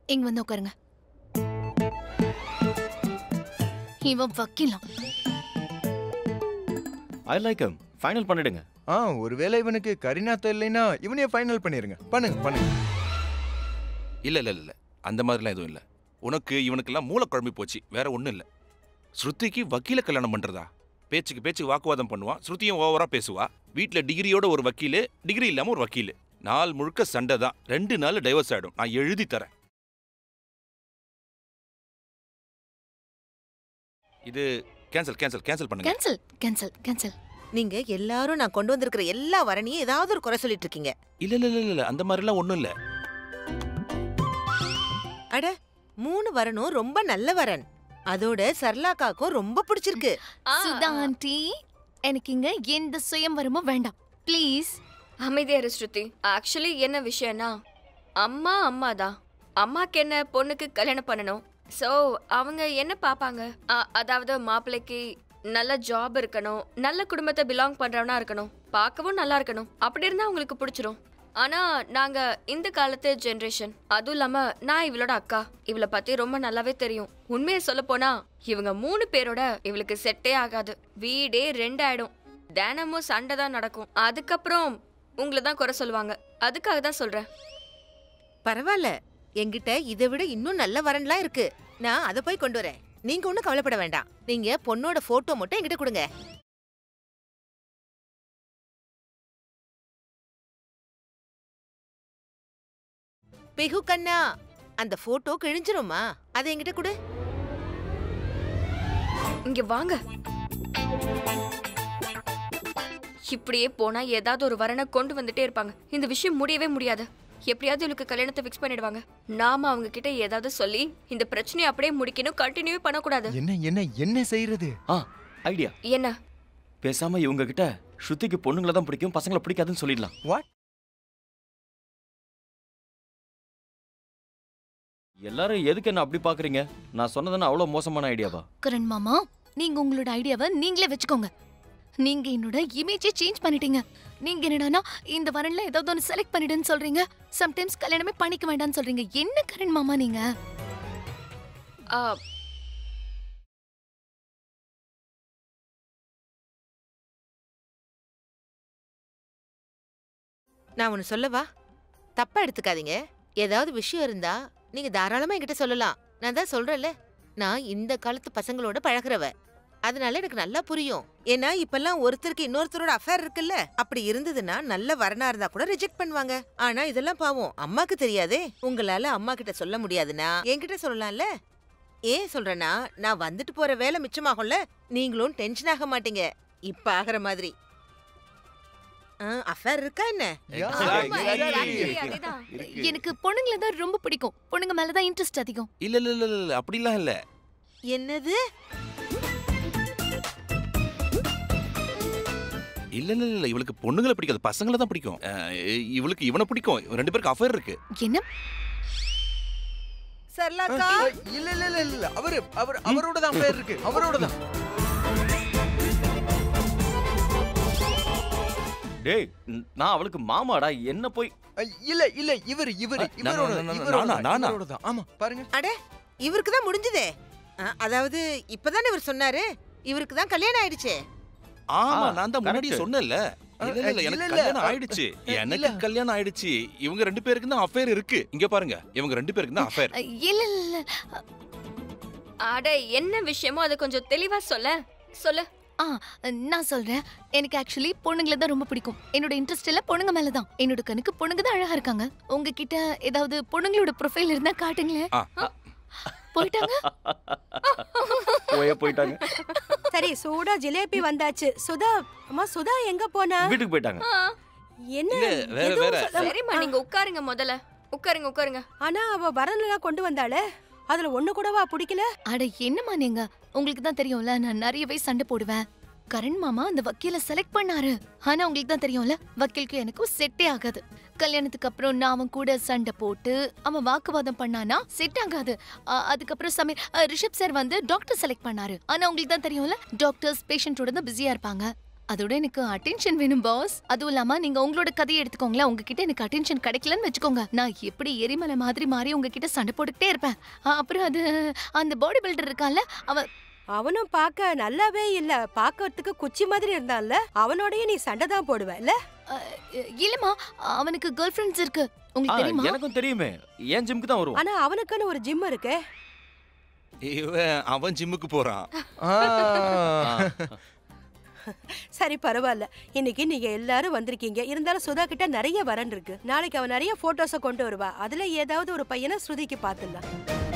இங்க வந்து உட்காருங்க இவன் வக்கீலாம் ஐ லைக் him ஃபைனல் பண்ணிடுங்க ஆ ஒருவேளை இவனுக்கு கரீனா இல்லைன்னா இவனையே ஃபைனல் பண்ணிருங்க பண்ணுங்க பண்ணுங்க இல்ல இல்ல இல்ல அந்த மாதிரிலாம் எதுவும் இல்ல உனக்கு இவனுக்கெல்லாம் மூளை குழம்பி போச்சு வேற ஒண்ணும் இல்ல ஸ்ருதிக்கு வக்கீல கல்யாணம் பண்றதா பேச்சுக்கு பேச்சுக்கு வாக்குவாதம் பண்ணுவான் ஸ்ருதியும் ஓவரா பேசுவா வீட்ல டிகிரியோட ஒரு வக்கீலு டிகிரி இல்லாம ஒரு வக்கீலு நாள் முழுக்க சண்டை தான் ரெண்டு நாள் டைவர்ஸ் ஆயிடும் நான் எழுதி தரேன் இது கேன்சல் கேன்சல் கேன்சல் பண்ணுங்க கேன்சல் கேன்சல் கேன்சல் நீங்க எல்லாரும் நான் கொண்டு வந்திருக்கிற எல்லா வரனையும் ஏதாவது ஒரு குறை சொல்லிட்டு இருக்கீங்க இல்ல இல்ல இல்ல இல்ல அந்த மாதிரிலாம் ஒண்ணும் இல்ல அட மூணு வரனும் ரொம்ப நல்ல வரன் அதோட சர்லாக்காக்கும் ரொம்ப பிடிச்சிருக்கு சுதா ஆண்டி எனக்கு இங்க எந்த சுயம்வரமும் வேண்டாம் ப்ளீஸ் அமைதியா இரு ஸ்ருதி ஆக்சுவலி என்ன விஷயம்னா அம்மா அம்மா தான் அம்மாக்கு என்ன பொண்ணுக்கு கல்யாணம் பண்ணணும் ஸோ அவங்க என்ன பார்ப்பாங்க அ- அதாவது மாப்பிள்ளைக்கு நல்ல ஜாப் இருக்கணும் நல்ல குடும்பத்தை பிலாங் பண்றவனா இருக்கணும் பார்க்கவும் நல்லா இருக்கணும் அப்படி இருந்தா உங்களுக்கு பிடிச்சிரும் ஆனா நாங்க இந்த காலத்து ஜெனரேஷன் அதுவும் இல்லாம நான் இவளோட அக்கா இவளை பத்தி ரொம்ப நல்லாவே தெரியும் உண்மையை சொல்ல போனா இவங்க மூணு பேரோட இவளுக்கு செட்டே ஆகாது வீடே ரெண்டாயிடும் தினமும் சண்டை தான் நடக்கும் அதுக்கப்புறம் உங்களை தான் குறை சொல்லுவாங்க அதுக்காக தான் சொல்றேன் பரவாயில்ல என்கிட்ட இதை விட இன்னும் நல்ல வரன்லாம் இருக்கு நான் அதை போய் கொண்டு வரேன் நீங்க ஒண்ணும் கவலைப்பட வேண்டாம் நீங்க பொண்ணோட போட்டோ மட்டும் என்கிட்ட கொடுங்க பிகு கண்ணா அந்த போட்டோ கிழிஞ்சிருமா அதை என்கிட்ட கொடு இங்க வாங்க இப்படியே போனா ஏதாவது ஒரு வரனை கொண்டு வந்துட்டே இருப்பாங்க இந்த விஷயம் முடியவே முடியாது எப்படியாவது இவளுக்கு கல்யாணத்தை ஃபிக்ஸ் பண்ணிடுவாங்க நாம அவங்க கிட்ட ஏதாவது சொல்லி இந்த பிரச்சனையை அப்படியே முடிக்கணும் கண்டினியூ பண்ணக்கூடாது என்ன என்ன என்ன செய்யறது ஆ ஐடியா என்ன பேசாம இவங்க கிட்ட ஸ்ருதிக்கு பொண்ணுங்களை தான் பிடிக்கும் பசங்களை பிடிக்காதுன்னு சொல்லிடலாம் வாட் எல்லாரும் எதுக்கு என்ன அப்படி பாக்குறீங்க நான் சொன்னதுன்னு அவ்வளவு மோசமான ஐடியாவா கரண் மாமா நீங்க உங்களோட ஐடியாவை நீங்களே வச்சுக்கோங்க நீங்க என்னோட இமேஜே சேஞ்ச் பண்ணிட்டீங்க நீங்க என்னடானா இந்த வரன்ல ஏதாவது ஒன்று செலக்ட் பண்ணிடுன்னு சொல்றீங்க சம்டைம்ஸ் கல்யாணமே பண்ணிக்க வேண்டாம்னு சொல்றீங்க என்ன கரண் மாமா நீங்க ஆ, நான் ஒன்னு சொல்லவா தப்பா எடுத்துக்காதீங்க ஏதாவது விஷயம் இருந்தா நீங்க தாராளமா என்கிட்ட சொல்லலாம் நான் தான் சொல்றேன்ல நான் இந்த காலத்து பசங்களோட பழகுறவ அதனால எனக்கு நல்லா புரியும் ஏன்னா இப்பெல்லாம் ஒருத்தருக்கு இன்னொருத்தரோட அஃபேர் இருக்குல்ல அப்படி இருந்ததுன்னா நல்ல வரனா இருந்தா கூட ரிஜெக்ட் பண்ணுவாங்க ஆனா இதெல்லாம் பாவம் அம்மாக்கு தெரியாதே உங்களால அம்மா கிட்ட சொல்ல முடியாதுன்னா என்கிட்ட சொல்லலாம்ல ஏன் சொல்றேன்னா நான் வந்துட்டு போற வேலை மிச்சமாகும்ல நீங்களும் டென்ஷன் ஆக மாட்டீங்க இப்ப ஆகுற மாதிரி அஃபேர் இருக்கா என்ன ஆமா, Exactly. exactly, அதேதான். எனக்கு பொண்ணுங்களை தான் ரொம்ப பிடிக்கும் பொண்ணுங்க மேல தான் இன்ட்ரெஸ்ட் அதிகம் இல்ல இல்ல இல்ல இல்ல அப்படிலாம் இல்ல என்னது இல்ல இல்ல இல்ல இவளுக்கு பொண்ணுங்களை பிடிக்காது பசங்களை தான் பிடிக்கும் அஹ், இவளுக்கு இவனை பிடிக்கும் இவங்க ரெண்டு பேருக்கு அஃபேர் இருக்கு என்ன சர்லாக்கா இல்ல இல்ல இல்ல இல்ல அவரு அவர் அவரோட தான் பேர் இருக்கு அவரோட தான் டேய் ந- நான் அவளுக்கு மாமாடா என்ன போய் இல்ல இல்ல இவர் இவர் ஆ, நான், இவரோட நான், நான், இவரோட நானா, தான், நானா? இவரோட தான் ஆமா பாருங்க அட இவருக்கு தான் முடிஞ்சதே அ, அதாவது இப்பதானே இவர் சொன்னாரு இவருக்கு தான் கல்யாணம் ஆயிடுச்சே ஆமா ஆ, நான் தான் முன்னாடியே correct. சொன்னேன்ல இல்ல இல்ல, இல்ல இல்ல, எனக்கு இல்ல, கல்யாணம் அ, ஆயிடுச்சு இல்ல. எனக்கு கல்யாணம் ஆயிடுச்சு இவங்க ரெண்டு பேருக்கு தான் அஃபேர் இருக்கு இங்க பாருங்க இவங்க ரெண்டு பேருக்கு தான் அஃபேர் இல்ல இல்ல இல்ல அட என்ன விஷயமோ அதை கொஞ்சம் தெளிவா சொல்ல சொல்லு ஆ நான் சொல்றேன் எனக்கு ஆக்சுவலி பொண்ணுங்களை தான் ரொம்ப பிடிக்கும் என்னோட இன்ட்ரெஸ்ட் எல்லாம் பொண்ணுங்க மேல தான் என்னோட கண்ணுக்கு பொண்ணுங்க தான் அழகா இருக்காங்க உங்ககிட்ட ஏதாவது பொண்ணுங்களோட ப்ரொஃபைல் இருந்தா காட்டுங்களேன் ஆ, ஆ. போயிட்டாங்க போயே போயிட்டாங்க சரி சூடா ஜிலேபி வந்தாச்சு சுதா அம்மா சுதா எங்க போனா வீட்டுக்கு போயிட்டாங்க ஆ, என்ன இல்ல, வேற, எதுவும் வேற. சொல்லாம- சரிம்மா நீங்க உட்காருங்க முதல்ல உட்காருங்க உட்காருங்க ஆனா அவ வரனெல்லாம் கொண்டு வந்தாளே அதுல ஒண்ணு கூடவா பிடிக்கல அட என்னம்மா நீங்க உங்களுக்கு தான் தெரியும்ல நான் நிறையவே சண்டை போடுவேன் கரண் மாமா அந்த வக்கீல செலக்ட் பண்ணாரு ஆனா உங்களுக்கு தான் தெரியும்ல வக்கீலுக்கு எனக்கும் செட்டே ஆகாது கல்யாணத்துக்கு அப்புறம் நான் அவன் கூட சண்டை போட்டு அவன் வாக்குவாதம் பண்ணானா செட் ஆகாது அ, அதுக்கப்புறம் சமீர் அ, ரிஷப் சார் வந்து டாக்டர் செலக்ட் பண்ணாரு ஆனா உங்களுக்கு தான் தெரியும்ல டாக்டர்ஸ் பேஷண்டோட தான் பிஸியா இருப்பாங்க அதோட எனக்கு அட்டென்ஷன் வேணும் பாஸ் அதுவும் இல்லாம நீங்க உங்களோட கதையை எடுத்துக்கோங்களேன் உங்ககிட்ட எனக்கு அட்டென்ஷன் கிடைக்கலன்னு வச்சுக்கோங்க நான் எப்படி எரிமலை மாதிரி மாறி உங்ககிட்ட சண்டை போட்டுக்கிட்டே இருப்பேன் ஆ, அப்புறம் அது அந்த பாடி பில்டர் இருக்கான்ல அவன் அவனும் பார்க்க நல்லாவே இல்ல பார்க்கறதுக்கு குச்சி மாதிரி இருந்தான்ல அவனோடய நீ சண்டை தான் போடுவ இல்ல அ, இல்லம்மா அவனுக்கு கேர்ள் ஃப்ரெண்ட்ஸ் இருக்கு ஆ, உங்களுக்கு தெரியுமா எனக்கும் தெரியுமே ஏன் ஜிம்க்கு தான் வருவோம் ஆனா அவனுக்குன்னு ஒரு ஜிம் இருக்கே இவன் அவன் ஜிம்முக்கு போறான் ஆ, சரி பரவாயில்ல இன்னைக்கு நீங்க எல்லாரும் வந்திருக்கீங்க இருந்தாலும் சுதா கிட்ட நிறைய வரன் இருக்கு நாளைக்கு அவன் நிறைய போட்டோஸ கொண்டு வருவா அதுல ஏதாவது ஒரு பையனை ஸ்ருதிக்கு பாத்துடலாம்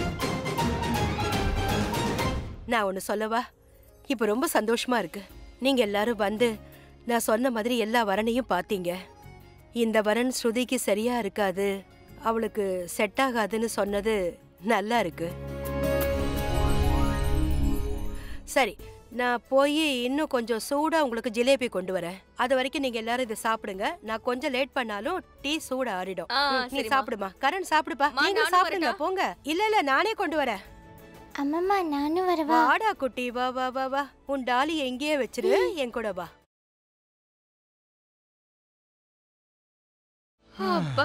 நான் ஒன்னு சொல்லவா இப்ப ரொம்ப சந்தோஷமா இருக்கு நீங்க எல்லாரும் வந்து நான் சொன்ன மாதிரி எல்லா வரனையும் பாத்தீங்க இந்த வரன் ஸ்ருதிக்கு சரியா இருக்காது அவளுக்கு செட் ஆகாதுன்னு சொன்னது நல்லா இருக்கு சரி நான் போய் இன்னும் கொஞ்சம் சூடா உங்களுக்கு ஜிலேபி கொண்டு வரேன் அது வரைக்கும் நீங்க எல்லாரும் இதை சாப்பிடுங்க நான் கொஞ்சம் லேட் பண்ணாலும் டீ சூடா ஆறிடும் ஆ, ம், நீ சரிம்மா. சாப்பிடுமா கரண் சாப்பிடுப்பா மா, நீங்க நானும் சாப்பிடுங்க வரட்டா? போங்க இல்ல இல்ல நானே கொண்டு வரேன் அம்மம்மா நானும் வரவா வாடா குட்டி வா வா வா வா உன் டாலி எங்கேயே வச்சிரு என் கூட வா அப்பா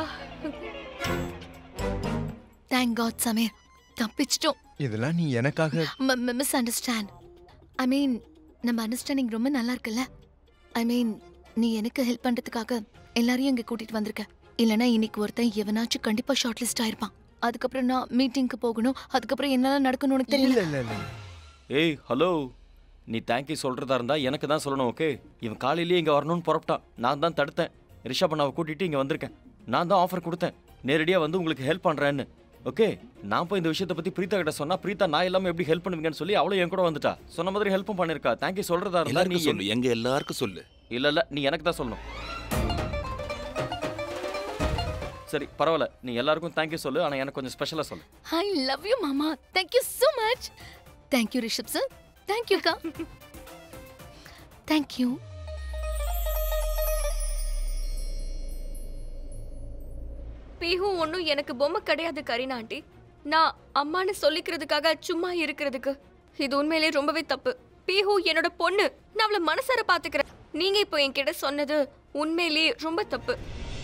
தேங்க் காட் சமீர் தப்பிச்சிட்டோம் இதெல்லாம் நீ எனக்காக மிஸ் அண்டர்ஸ்டாண்ட் ஐ மீன் நம்ம அண்டர்ஸ்டாண்டிங் ரொம்ப நல்லா இருக்குல்ல ஐ மீன் நீ எனக்கு ஹெல்ப் பண்றதுக்காக எல்லாரையும் இங்க கூட்டிட்டு வந்திருக்க இல்லனா இன்னைக்கு ஒருத்தன் எவனாச்சும் கண்டிப்பா ஷார்ட் லிஸ்ட் ஆயிருப்பான் அதுக்கப்புறம் நான் மீட்டிங்க்கு போகணும் அதுக்கப்புறம் என்னால நடக்கணும்னு உனக்கு தெரியல இல்ல இல்ல இல்ல ஏய் ஹலோ நீ தேங்க்யூ சொல்றதா இருந்தா எனக்கு தான் சொல்லணும் ஓகே இவன் காலையிலேயே இங்க வரணும்னு புறப்பட்டான் நான் தான் தடுத்தேன் ரிஷப் அண்ணாவை கூட்டிட்டு இங்க வந்திருக்கேன் நான் தான் ஆஃபர் கொடுத்தேன் நேரடியா வந்து உங்களுக்கு ஹெல்ப் பண்றேன்னு ஓகே நான் போய் இந்த விஷயத்தை பத்தி பிரீதா கிட்ட சொன்னா பிரீதா நான் இல்லாம எப்படி ஹெல்ப் பண்ணுவீங்கன்னு சொல்லி அவளும் என் கூட வந்துட்டா சொன்ன மாதிரி ஹெல்ப்பும் பண்ணிருக்கா தேங்க்யூ சொல்றதா இருந்தா நீ எல்லாருக்கும் சொல்லு எங்க எல்லாருக்கும் சொல்லு இல்ல இல்ல நீ எனக்கு தான் சொல்லணும் சரி பரவாயில்ல நீ எல்லாருக்கும் தேங்க்யூ சொல்லு ஆனா எனக்கு கொஞ்சம் ஸ்பெஷலா சொல்லு ஐ லவ் யூ மாமா thank you so much thank you Rishabh sir thank you கா தேங்க் யூ பீஹு ஒன்றும் எனக்கு பொம்மை கிடையாது கரீனா ஆண்டி நான் அம்மான்னு சொல்லிக்கிறதுக்காக சும்மா இருக்கிறதுக்கு இது உண்மையிலே ரொம்பவே தப்பு பீஹு என்னோட பொண்ணு நான் அவளை மனசார பாத்துக்கிறேன் நீங்க இப்போ என்கிட்ட சொன்னது உண்மையிலேயே ரொம்ப தப்பு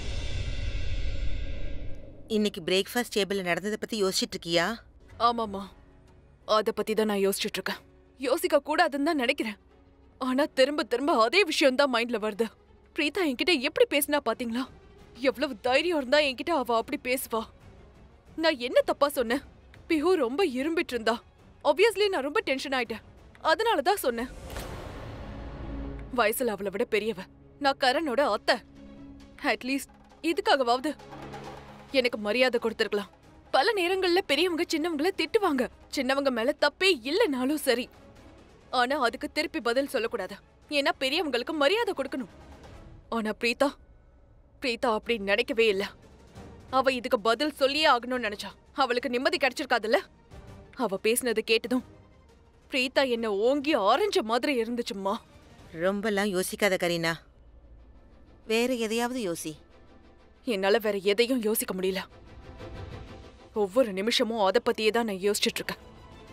இன்னைக்கு பிரேக்ஃபாஸ்ட் டேபிள்ல நடந்ததை பத்தி யோசிச்சிட்டு இருக்கியா ஆமாம்மா அத பத்தி தான் நான் யோசிச்சுட்டு இருக்கேன் யோசிக்க கூடாதுன்னு தான் நினைக்கிறேன் ஆனா திரும்ப திரும்ப அதே விஷயம் தான் மைண்ட்ல வருது பிரீதா என்கிட்ட எப்படி பேசினா பாத்தீங்களா எவ்வளவு தைரியம் இருந்தா என்கிட்ட அவ அப்படி பேசுவா நான் என்ன தப்பா சொன்னேன் பிஹு ரொம்ப இரும்பிட்டு இருந்தா ஆப்வியஸ்லி நான் ரொம்ப டென்ஷன் ஆயிட்டேன் அதனால தான் சொன்னேன் வயசுல அவளை விட பெரியவ நான் கரனோட அத்தை அட்லீஸ்ட் இதுக்காகவாவது எனக்கு மரியாதை கொடுத்துருக்கலாம் பல நேரங்கள்ல பெரியவங்க சின்னவங்கள திட்டுவாங்க சின்னவங்க மேல தப்பே இல்லைனாலும் சரி ஆனா அதுக்கு திருப்பி பதில் சொல்லக்கூடாது ஏன்னா பெரியவங்களுக்கு மரியாதை கொடுக்கணும் ஆனா பிரீதா பிரீதா அப்படி நினைக்கவே இல்ல அவ இதுக்கு பதில் சொல்லியே ஆகணும்னு நினைச்சா அவளுக்கு நிம்மதி கிடைச்சிருக்காதுல்ல அவ பேசினது கேட்டதும் பிரீதா என்ன ஓங்கி ஆரஞ்ச மாதிரி இருந்துச்சும்மா ரொம்பலாம் யோசிக்காத கரீனா வேற எதையாவது யோசி என்னால வேற எதையும் யோசிக்க முடியல ஒவ்வொரு நிமிஷமும் அதை பத்தியே தான் நான் யோசிச்சுட்டு இருக்கேன்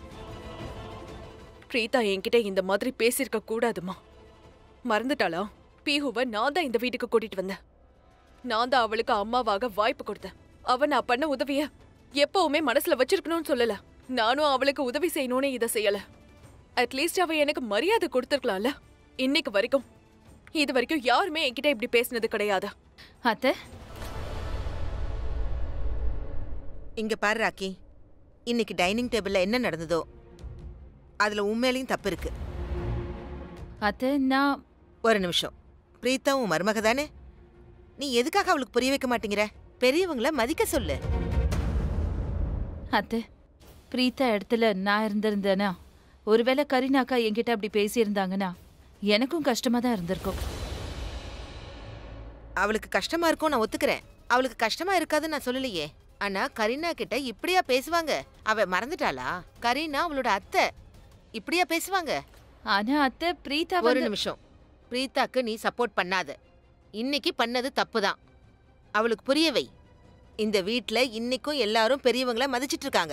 பிரீதா என்கிட்ட இந்த மாதிரி பேசியிருக்க கூடாதுமா மறந்துட்டாளா பீஹுவை நான் தான் இந்த வீட்டுக்கு கூட்டிட்டு வந்தேன் நான் தான் அவளுக்கு அம்மாவாக வாய்ப்பு கொடுத்தேன் அவ நான் பண்ண உதவிய எப்பவுமே மனசுல வச்சிருக்கணும்னு சொல்லல நானும் அவளுக்கு உதவி செய்யணும்னு இதை செய்யல அட்லீஸ்ட் அவ எனக்கு மரியாதை கொடுத்துருக்கலாம்ல இன்னைக்கு வரைக்கும் இது வரைக்கும் யாருமே என்கிட்ட இப்படி பேசினது கிடையாது அத்தை இங்க பாரு ராக்கி இன்னைக்கு டைனிங் டேபிள்ல என்ன நடந்ததோ அதுல உண்மையிலையும் தப்பு இருக்கு அத்தை நான் ஒரு நிமிஷம் பிரீதா உன் மருமக தானே நீ எதுக்காக அவளுக்கு புரிய வைக்க மாட்டேங்கிற பெரியவங்கள மதிக்க சொல்லு அத்தை பிரீத்தா இடத்துல நான் இருந்திருந்தேனா ஒருவேளை கரீனாக்கா என்கிட்ட அப்படி பேசியிருந்தாங்கன்னா எனக்கும் கஷ்டமா தான் இருந்திருக்கும் அவளுக்கு கஷ்டமா இருக்கும் நான் ஒத்துக்கிறேன் அவளுக்கு கஷ்டமா இருக்காதுன்னு நான் சொல்லலையே ஆனா கரீனா கிட்ட இப்படியா பேசுவாங்க அவ மறந்துட்டாளா கரீனா அவளோட அத்தை இப்படியா பேசுவாங்க ஆனா அத்தை பிரீத்தா ஒரு வந்து நிமிஷம் பிரீதாக்கு நீ சப்போர்ட் பண்ணாத இன்னைக்கு பண்ணது தப்புதான் அவளுக்கு புரிய வை இந்த வீட்ல இன்னைக்கும் எல்லாரும் பெரியவங்கள மதிச்சிட்டு இருக்காங்க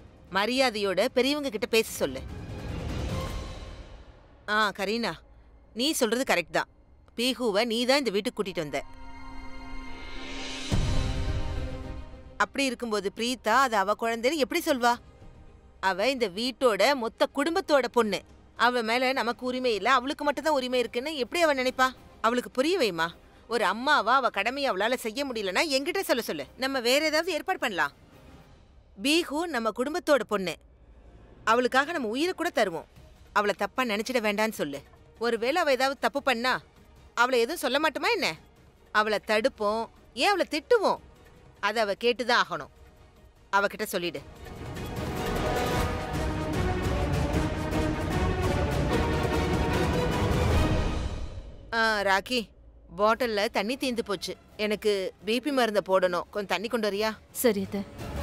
மரியாதையோட பெரியவங்க கிட்ட பேச சொல்லு ஆ கரீனா நீ சொல்றது கரெக்ட் தான் பீஹுவை நீ தான் இந்த வீட்டுக்கு கூட்டிட்டு வந்த அப்படி இருக்கும்போது பிரீதா அது அவ குழந்தைன்னு எப்படி சொல்வா அவ இந்த வீட்டோட மொத்த குடும்பத்தோட பொண்ணு அவ மேல நமக்கு உரிமை இல்ல அவளுக்கு மட்டும் தான் உரிமை இருக்குன்னு எப்படி அவ நினைப்பா அவளுக்கு புரிய வைமா ஒரு அம்மாவா அவ கடமையை அவளால செய்ய முடியலன்னா என்கிட்ட சொல்ல சொல்லு நம்ம வேற ஏதாவது ஏற்பாடு பண்ணலாம் பீஹு நம்ம குடும்பத்தோட பொண்ணு அவளுக்காக நம்ம உயிரை கூட தருவோம் அவளை தப்பா நினைச்சிட வேண்டான்னு சொல்லு ஒருவேளை அவ ஏதாவது தப்பு பண்ணா அவளை எதுவும் சொல்ல மாட்டோமா என்ன அவளை தடுப்போம் ஏன் அவளை திட்டுவோம் அதை அவ கேட்டுதான் ஆகணும் அவகிட்ட சொல்லிடு ஆ, ராக்கி பாட்டில்ல தண்ணி தீந்து போச்சு எனக்கு பிபி மருந்த போடணும் கொஞ்சம் தண்ணி கொண்டு வரியா சரி அத்தை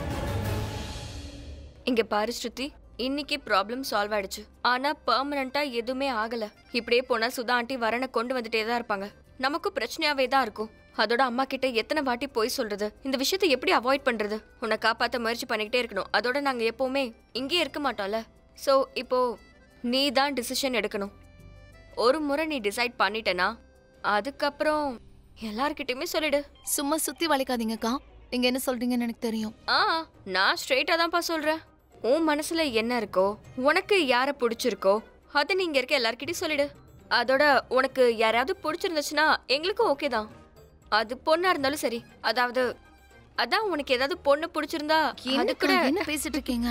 இங்க பாரு ஸ்ருதி இன்னைக்கு ப்ராப்ளம் சால்வ் ஆயிடுச்சு ஆனா பெர்மனண்டா எதுவுமே ஆகல இப்படியே போனா சுதா ஆண்டி வரனை கொண்டு வந்துட்டே தான் இருப்பாங்க நமக்கும் பிரச்சனையாவே தான் இருக்கும் அதோட அம்மா கிட்ட எத்தனை வாட்டி போய் சொல்றது இந்த விஷயத்தை எப்படி அவாய்ட் பண்றது உன்னை காப்பாத்த முயற்சி பண்ணிக்கிட்டே இருக்கணும் அதோட நாங்க எப்பவுமே இங்கே இருக்க மாட்டோம்ல சோ இப்போ நீ தான் டிசிஷன் எடுக்கணும் ஒரு முறை நீ டிசைட் பண்ணிட்டனா அதுக்கப்புறம் எல்லார்கிட்டயுமே சொல்லிடு சும்மா சுத்தி வளைக்காதீங்கக்கா நீங்க என்ன சொல்றீங்கன்னு எனக்கு தெரியும் ஆ நான் ஸ்ட்ரெயிட்டா தான்ப்பா சொல்றேன் உன் மனசுல என்ன இருக்கோ உனக்கு யார பிடிச்சிருக்கோ அதை நீங்க இருக்க எல்லார்கிட்டயும் சொல்லிடு அதோட உனக்கு யாராவது பிடிச்சிருந்துச்சுன்னா எங்களுக்கும் ஓகே தான் அது பொண்ணா இருந்தாலும் சரி அதாவது அதான் உனக்கு ஏதாவது பொண்ணு பிடிச்சிருந்தா அது என்னக்கா, கூட என்ன பேசிட்டு இருக்கீங்க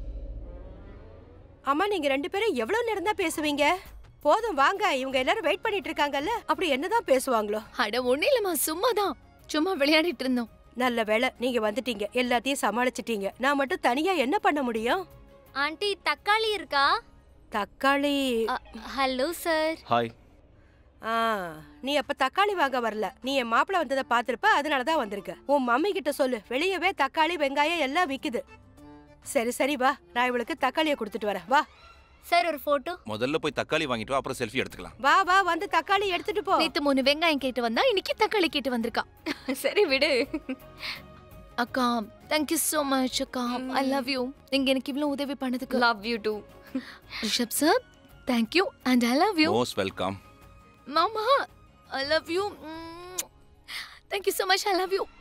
அம்மா நீங்க ரெண்டு பேரும் எவ்வளவு நேரம் தான் பேசுவீங்க போதும் வாங்க இவங்க எல்லாரும் வெயிட் பண்ணிட்டு இருக்காங்கல்ல அப்படி என்னதான் பேசுவாங்களோ அட ஒண்ணு இல்லம்மா சும்மாதான் சும்மா விளையாடிட்டு இருந்தோம் நல்ல வேளை நீங்க வந்துட்டீங்க எல்லாத்தையும் சமாளிச்சிட்டீங்க நான் மட்டும் தனியா என்ன பண்ண முடியும் ஆண்டி தக்காளி இருக்கா தக்காளி ஹலோ சார் ஹாய் ஆ நீ அப்ப தக்காளி வாங்க வரல நீ என் மாப்பிள வந்ததை பாத்திருப்ப அதனால தான் வந்திருக்க உன் மம்மி கிட்ட சொல்லு வெளியவே தக்காளி வெங்காயம் எல்லாம் விக்குது சரி சரி வா நான் இவளுக்கு தக்காளியை கொடுத்துட்டு வரேன் வா சார் ஒரு போட்டோ முதல்ல போய் தக்காளி வாங்கிட்டு வா அப்புறம் செல்ஃபி எடுத்துக்கலாம் வா வா வந்து தக்காளி எடுத்துட்டு போ நேத்து மூணு வெங்காயம் கேட்டு வந்தா இன்னைக்கு தக்காளி கேட்டு வந்திருக்கா சரி விடு அக்கா தேங்க்யூ so மச் அக்கா ஐ லவ் யூ நீங்க எனக்கு இவ்வளவு உதவி பண்ணதுக்கு love you too Rishabh sir thank you and I love you most welcome மாமா I love you thank you so much I love you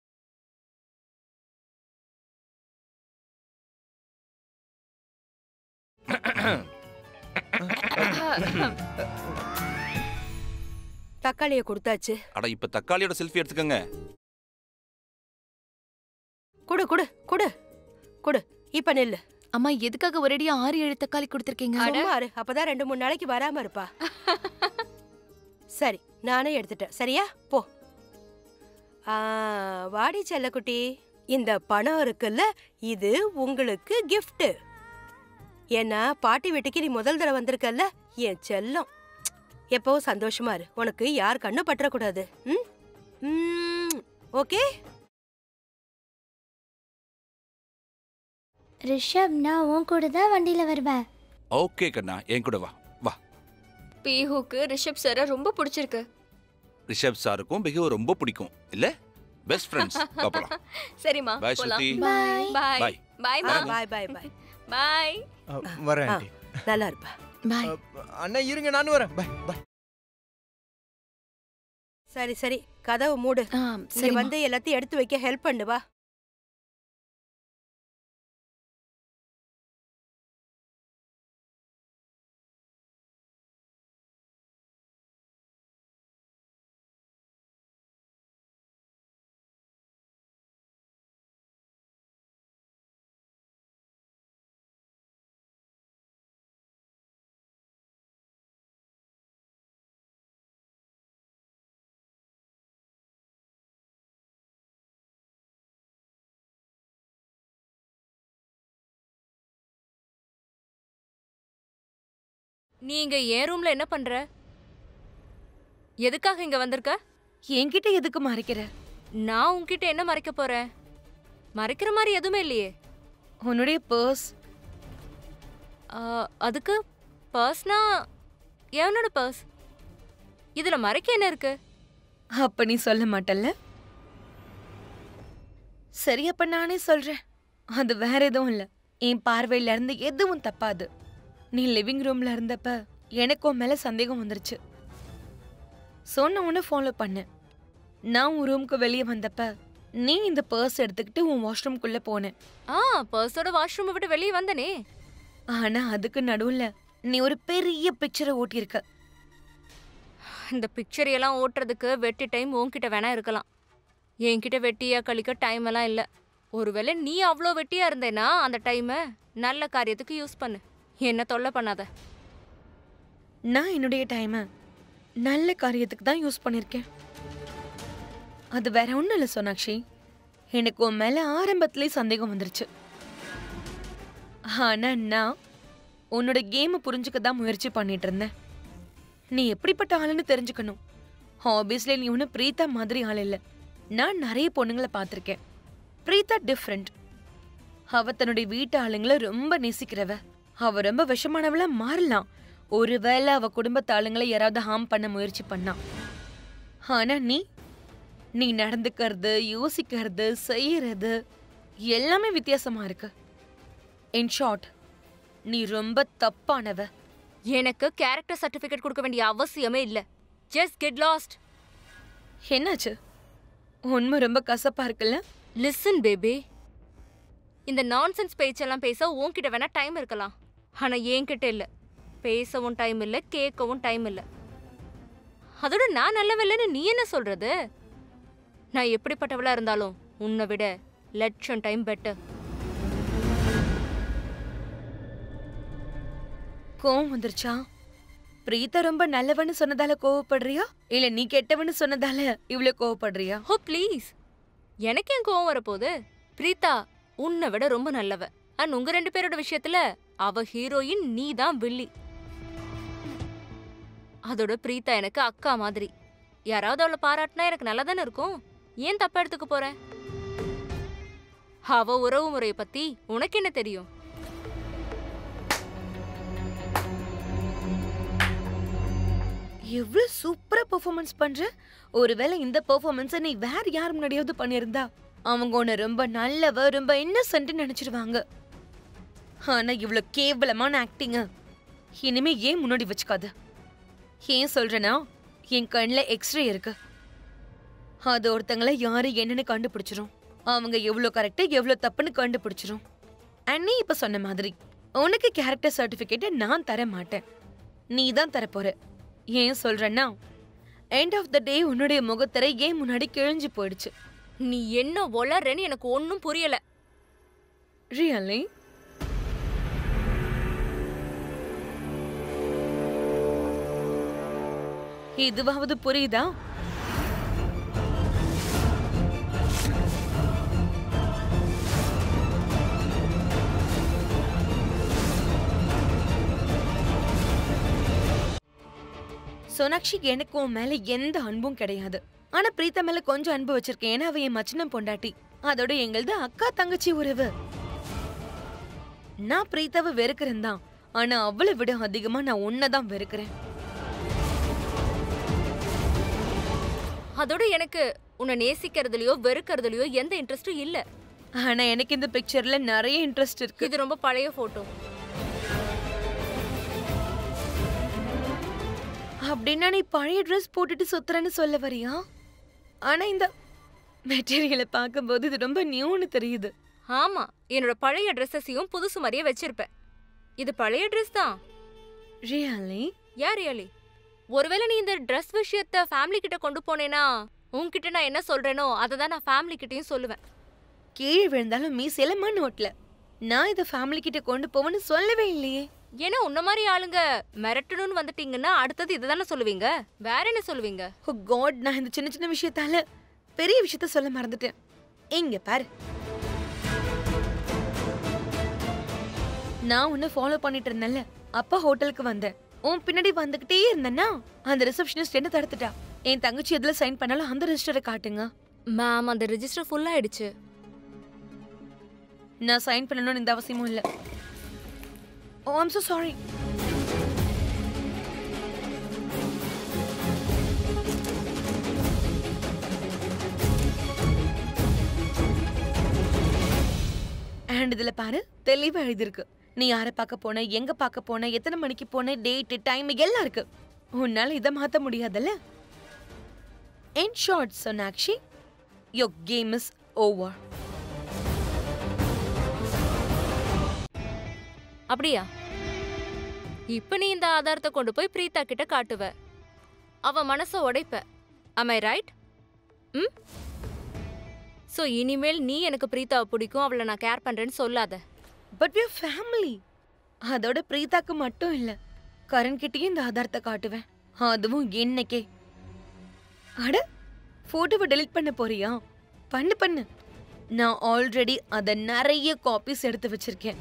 தக்காளியை கொடுத்தாச்சு அட இப்ப தக்காளியோட செல்ஃபி எடுத்துக்கங்க குடு குடு குடு குடு இப்ப நெல்லு அம்மா எதுக்காக ஒரேடியா ஆறு ஏழு தக்காளி கொடுத்துருக்கீங்க சும்மா இரு அப்பதான் ரெண்டு மூணு நாளைக்கு வராம இருப்பா சரி நானே எடுத்துட்டேன் சரியா போ ஆ, வாடி செல்லக்குட்டி இந்த பணம் இருக்குல்ல இது உங்களுக்கு gift ஏன்னா பாட்டி வீட்டுக்கு நீ முதல் தடவை வந்திருக்கல்ல என் செல்லம் எப்பவும் சந்தோஷமா இரு உனக்கு யார் கண்ணு பற்றக்கூடாது ம் ம், ஓகே ரிஷப் நான் உன் கூட தான் வண்டியில வருவேன் ஓகே கண்ணா என் கூட வா வா பீஹுக்கு ரிஷப் சார ரொம்ப பிடிச்சிருக்கு ரிஷப் சாருக்கும் பிகு ரொம்ப பிடிக்கும் இல்ல பெஸ்ட் ஃப்ரெண்ட்ஸ் பாப்பலாம் சரிம்மா Bye, போலாம் ஸ்ருதி. பாய் பாய் Bye. பாய் ஆ, மா பாய் பாய் பாய் பாய் வரேன் ஆ. ஆண்டி நல்லா இருப்பா பாய் அண்ணா இருங்க நானும் வரேன் பை பை சரி சரி கதவு மூடு ஆ, இங்க சரிம்மா. வந்து எல்லாத்தையும் எடுத்து வைக்க ஹெல்ப் பண்ணு வா நீ இங்க என் ரூம்ல என்ன பண்ற எதுக்காக இங்க வந்திருக்க என்கிட்ட எதுக்கு மறைக்கிற நான் உன்கிட்ட என்ன மறைக்க போறேன் மறைக்கிற மாதிரி எதுவுமே இல்லையே உன்னுடைய பர்ஸ் ஆ, அதுக்கு பர்ஸ்னா எவனோட பர்ஸ் இதுல மறைக்க என்ன இருக்கு அப்ப நீ சொல்ல மாட்டல்ல சரி அப்ப நானே சொல்றேன் அது வேற எதுவும் இல்ல என் பார்வையில இருந்து எதுவும் தப்பாது நீ லிவிங் ரூம்ல இருந்தப்ப எனக்கு உன் மேல சந்தேகம் வந்துருச்சு சொன்ன உடனே ஃபாலோ பண்ணேன் நான் உன் ரூமுக்கு வெளியே வந்தப்ப நீ இந்த பர்ஸ் எடுத்துக்கிட்டு உன் வாஷ்ரூம்குள்ள போன ஆ பர்ஸோட வாஷ்ரூமை விட்டு வெளியே வந்தனே ஆனா அதுக்கு நடுவுல நீ ஒரு பெரிய பிக்சரை ஓட்டியிருக்க இந்த பிக்சர் எல்லாம் ஓட்டுறதுக்கு வெட்டி டைம் உன்கிட்ட வேணா இருக்கலாம் என்கிட்ட வெட்டியா கழிக்க டைம் எல்லாம் இல்ல ஒருவேளை நீ அவ்வளோ வெட்டியா இருந்தேன்னா அந்த டைமை நல்ல காரியத்துக்கு யூஸ் பண்ணு என்ன தொல்லை பண்ணாத நான் என்னுடைய டைமை நல்ல காரியத்துக்கு தான் யூஸ் பண்ணியிருக்கேன் அது வேற ஒன்றும் இல்லை சோனாக்ஷி எனக்கு உன் மேலே ஆரம்பத்திலே சந்தேகம் வந்துருச்சு ஆனா நான் உன்னோட கேமை புரிஞ்சுக்க தான் முயற்சி பண்ணிட்டு இருந்தேன் நீ எப்படிப்பட்ட ஆளுன்னு தெரிஞ்சுக்கணும் ஆப்வியஸ்லி நீ ஒன்றும் பிரீத்தா மாதிரி ஆள் இல்லை நான் நிறைய பொண்ணுங்களை பார்த்துருக்கேன் பிரீத்தா டிஃப்ரெண்ட் அவ தன்னுடைய வீட்டு ஆளுங்களை ரொம்ப நேசிக்கிறவ அவ ரொம்ப விஷமானவளா மாறலாம் ஒருவேளை அவ குடும்பத்து ஆளுங்களை யாராவது ஹார்ம் பண்ண முயற்சி பண்ணா ஆனா நீ நீ நடந்துக்கிறது யோசிக்கிறது செய்யறது எல்லாமே வித்தியாசமா இருக்கு இன் ஷார்ட் நீ ரொம்ப தப்பானவ எனக்கு கேரக்டர் சர்டிஃபிகேட் கொடுக்க வேண்டிய அவசியமே இல்ல ஜஸ்ட் கெட் லாஸ்ட் என்னாச்சு உண்மை ரொம்ப கசப்பா இருக்குல்ல லிசன் பேபி இந்த நான்சென்ஸ் பேச்செல்லாம் பேச உன்கிட்ட வேணா டைம் இருக்கலாம் ஆனா என்கிட்ட இல்ல பேசவும் டைம் இல்ல கேட்கவும் டைம் இல்ல அதோட நான் நல்லவில்லைன்னு நீ என்ன சொல்றது நான் எப்படிப்பட்டவளா இருந்தாலும் உன்னை விட லட்சம் டைம் பெட்டர் கோவம் வந்துருச்சா பிரீதா ரொம்ப நல்லவன்னு சொன்னதால கோவப்படுறியா இல்ல நீ கெட்டவன்னு சொன்னதால இவ்வளவு கோவப்படுறியா ஓ ப்ளீஸ் எனக்கு ஏன் கோவம் வரப்போகுது பிரீதா உன்னை விட ரொம்ப நல்லவ அண்ட் உங்க ரெண்டு பேரோட விஷயத்துல அவ ஹீரோயின் நீ தான் வில்லி அதோட பிரீதா எனக்கு அக்கா மாதிரி யாராவது அவளை பாராட்டினா எனக்கு நல்லா தானே இருக்கும் ஏன் தப்பா எடுத்துக்க போறேன் அவ உறவு முறையை பத்தி உனக்கு என்ன தெரியும் எவ்வளவு சூப்பரா பெர்ஃபார்மன்ஸ் பண்ற ஒருவேளை இந்த பெர்ஃபார்மன்ஸை நீ வேற யார் முன்னாடியாவது பண்ணியிருந்தா அவங்க உன்னை ரொம்ப நல்லவ ரொம்ப இன்னசென்ட் நினைச்சிருவாங்க ஆனா இவ்வளவு கேவலமான ஆக்டிங்க இனிமே ஏன் முன்னாடி வச்சுக்காத ஏன் சொல்றேன்னா என் கண்ணில் எக்ஸ்ரே இருக்கு அது ஒருத்தங்கள யாரு என்னன்னு கண்டுபிடிச்சிரும் அவங்க எவ்வளோ கரெக்டு எவ்வளோ தப்புன்னு கண்டுபிடிச்சிரும் அண்ட் நீ இப்போ சொன்ன மாதிரி உனக்கு கேரக்டர் சர்டிஃபிகேட்டை நான் தர மாட்டேன் நீ தான் தரப்போற ஏன் சொல்றேன்னா எண்ட் ஆஃப் த டே உன்னுடைய முகத்திரை ஏன் முன்னாடி கிழிஞ்சு போயிடுச்சு நீ என்ன வளர்றேன்னு எனக்கு ஒன்னும் புரியல ரியலி இதுவாவது புரியுதா சோனாக்ஷி எனக்கு உன் மேல எந்த அன்பும் கிடையாது ஆனா பிரீத்தா மேல கொஞ்சம் அன்பு வச்சிருக்கேன் ஏன்னா அவ என் மச்சினம் பொண்டாட்டி அதோட எங்களது அக்கா தங்கச்சி உறவு நான் பிரீத்தாவை வெறுக்கிறேன் தான் ஆனா அவளை விட அதிகமா நான் உன்னை வெறுக்கிறேன் அதோட எனக்கு உன்னை நேசிக்கிறதுலயோ வெறுக்கிறதுலயோ எந்த இன்ட்ரெஸ்டும் இல்ல ஆனா எனக்கு இந்த பிக்சர்ல நிறைய இன்ட்ரெஸ்ட் இருக்கு இது ரொம்ப பழைய போட்டோ அப்படின்னா நீ பழைய ட்ரெஸ் போட்டுட்டு சுத்துறேன்னு சொல்ல வரியா ஆனா இந்த மெட்டீரியலை பார்க்கும்போது இது ரொம்ப நியூன்னு தெரியுது ஆமா என்னோட பழைய ட்ரெஸ்ஸஸையும் புதுசு மாதிரியே வச்சிருப்பேன் இது பழைய ட்ரெஸ் தான் ரியலி யார் ரியலி ஒருவேளை நீ இந்த ட்ரெஸ் விஷயத்த ஃபேமிலி கிட்ட கொண்டு போனேனா உன்கிட்ட நான் என்ன சொல்றேனோ அதை தான் நான் ஃபேமிலி கிட்டயும் சொல்லுவேன் கீழே விழுந்தாலும் மீசையில மண் ஓட்டல நான் இதை ஃபேமிலி கிட்ட கொண்டு போவேன்னு சொல்லவே இல்லையே ஏன்னா உன்ன மாதிரி ஆளுங்க மிரட்டணும்னு வந்துட்டீங்கன்னா அடுத்தது இதை தானே சொல்லுவீங்க வேற என்ன சொல்லுவீங்க ஓ காட் நான் இந்த சின்ன சின்ன விஷயத்தால பெரிய விஷயத்த சொல்ல மறந்துட்டேன் இங்க பாரு நான் உன்னை ஃபாலோ பண்ணிட்டு இருந்தேன்ல அப்பா ஹோட்டலுக்கு வந்தேன் உன் பின்னாடி வந்துகிட்டே இருந்தேன்னா அந்த ரிசப்ஷனிஸ்ட் என்ன தடுத்துட்டா என் தங்கச்சி எதுல சைன் பண்ணாலும் அந்த ரெஜிஸ்டரை காட்டுங்க மேம் அந்த ரெஜிஸ்டர் ஃபுல் ஆயிடுச்சு நான் சைன் பண்ணணும்னு இந்த அவசியமும் இல்ல oh I'm so sorry and இதுல பாரு தெளிவா எழுதியிருக்கு நீ யாரை பார்க்க போன எங்க பார்க்க போன எத்தனை மணிக்கு போன டேட் டைம் எல்லாம் இருக்கு உன்னால இதை மாத்த முடியாதுல்ல in short Sonakshi your game is over அப்படியா இப்ப நீ இந்த ஆதாரத்தை கொண்டு போய் பிரீதா கிட்ட காட்டுவ அவ மனச உடைப்ப am I right hmm so இனிமேல் நீ எனக்கு பிரீதாவை பிடிக்கும் அவளை நான் கேர் பண்றேன்னு சொல்லாத பட் வி ஃபேமிலி அதோட பிரீதாக்கு மட்டும் இல்ல கரண் கிட்டயும் இந்த ஆதாரத்தை காட்டுவேன் அதுவும் என்னைக்கே அட போட்டோவை டெலீட் பண்ண போறியா பண்ணு பண்ணு நான் ஆல்ரெடி அத நிறைய காப்பீஸ் எடுத்து வச்சிருக்கேன்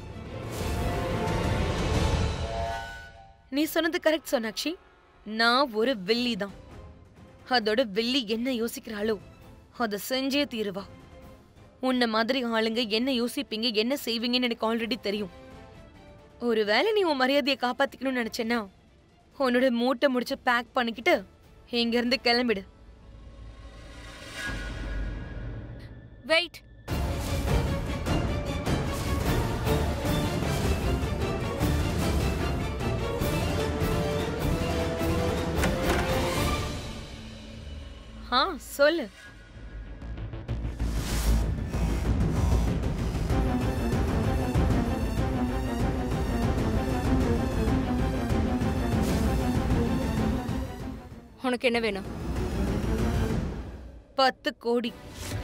நீ சொன்னது கரெக்ட் சோனாக்ஷி நான் ஒரு வில்லி தான் அதோட வில்லி என்ன யோசிக்கிறாளோ அதை செஞ்சே தீருவா உன்ன மாதிரி ஆளுங்க என்ன யோசிப்பீங்க என்ன செய்வீங்கன்னு எனக்கு ஆல்ரெடி தெரியும் ஒருவேளை நீ உன் மரியாதையை காப்பாத்திக்கணும்னு நினைச்சேன்னா உன்னோட மூட்டை முடிச்சு பேக் பண்ணிக்கிட்டு இங்க இருந்து கிளம்பிடு வெயிட் ஆ சொல்லு உனக்கு என்ன வேணும் பத்து கோடி